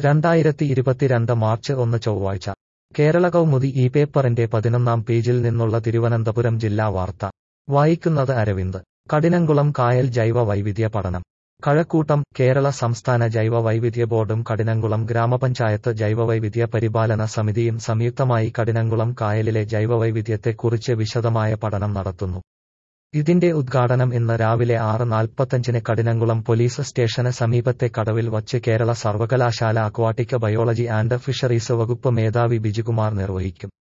രണ്ടായിരത്തി ഇരുപത്തിരണ്ട് മാർച്ച് ഒന്ന് ചൊവ്വാഴ്ച കേരള കൗമുദി ഈ പേപ്പറിന്റെ പതിനൊന്നാം പേജിൽ നിന്നുള്ള തിരുവനന്തപുരം ജില്ലാ വാർത്ത വായിക്കുന്നത് അരവിന്ദ് കഠിനംകുളം കായൽ ജൈവ വൈവിധ്യ പഠനം കഴക്കൂട്ടം കേരള സംസ്ഥാന ജൈവ വൈവിധ്യ ബോർഡും കഠിനംകുളം ഗ്രാമപഞ്ചായത്ത് ജൈവവൈവിധ്യ പരിപാലന സമിതിയും സംയുക്തമായി കഠിനംകുളം കായലിലെ ജൈവവൈവിധ്യത്തെക്കുറിച്ച് വിശദമായ പഠനം നടത്തുന്നു ഇതിന്റെ ഉദ്ഘാടനം ഇന്ന് രാവിലെ ആറ് നാൽപ്പത്തഞ്ചിന് കഠിനംകുളം പോലീസ് സ്റ്റേഷന് സമീപത്തെ കടവിൽ വച്ച് കേരള സർവകലാശാല അക്വാട്ടിക് ബയോളജി ആൻഡ് ഫിഷറീസ് വകുപ്പ് മേധാവി ബിജുകുമാർ നിർവഹിക്കും